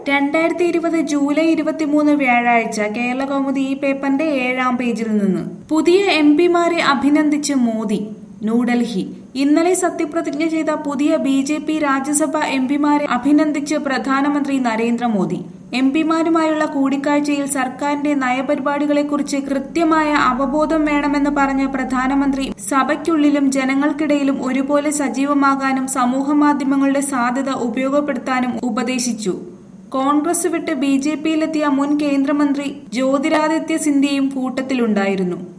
രണ്ടായിരത്തി ഇരുപത് ജൂലൈ ഇരുപത്തിമൂന്ന് വ്യാഴാഴ്ച കേരള കൗമുദി ഈ പേപ്പറിന്റെ ഏഴാം പേജിൽ നിന്ന് പുതിയ എം പിമാരെ അഭിനന്ദിച്ച് മോദി ന്യൂഡൽഹി ഇന്നലെ സത്യപ്രതിജ്ഞ ചെയ്ത പുതിയ B J P Rajya Sabha M പിമാരെ അഭിനന്ദിച്ച് പ്രധാനമന്ത്രി നരേന്ദ്രമോദി എം പിമാരുമായുള്ള കൂടിക്കാഴ്ചയിൽ സർക്കാരിന്റെ നയപരിപാടികളെക്കുറിച്ച് കൃത്യമായ അവബോധം വേണമെന്ന് പറഞ്ഞ പ്രധാനമന്ത്രി സഭയ്ക്കുള്ളിലും ജനങ്ങൾക്കിടയിലും ഒരുപോലെ സജീവമാകാനും സമൂഹമാധ്യമങ്ങളുടെ സാധ്യത ഉപയോഗപ്പെടുത്താനും ഉപദേശിച്ചു കോൺഗ്രസ് വിട്ട് ബി ജെ പിയിലെത്തിയ മുൻ കേന്ദ്രമന്ത്രി ജ്യോതിരാദിത്യ സിന്ധ്യയും കൂട്ടത്തിലുണ്ടായിരുന്നു